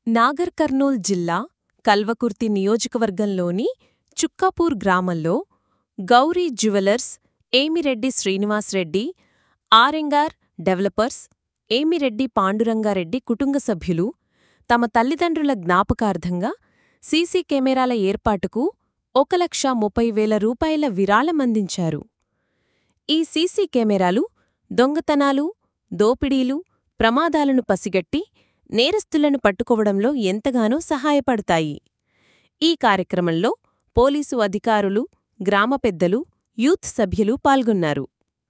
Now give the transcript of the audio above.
నాగర్ కర్నూల్ జిల్లా కల్వకుర్తి నియోజకవర్గంలోని చుక్కాపూర్ గ్రామంలో గౌరీ జ్యువెలర్స్ ఏమిరెడ్డి శ్రీనివాస్రెడ్డి ఆరెంగార్ డెవలపర్స్ ఏమిరెడ్డి పాండురంగారెడ్డి కుటుంబ సభ్యులు తమ తల్లిదండ్రుల జ్ఞాపకార్థంగా సీసీ కెమెరాల ఏర్పాటుకు ఒక లక్ష ముప్పై వేల రూపాయల విరాళమందించారు ఈ సీసీ కెమెరాలు దొంగతనాలు దోపిడీలు ప్రమాదాలను పసిగట్టి నేరస్తులను పట్టుకోవడంలో ఎంతగానో సహాయపడతాయి ఈ కార్యక్రమంలో పోలీసు అధికారులు గ్రామ పెద్దలు యూత్ సభ్యులు పాల్గొన్నారు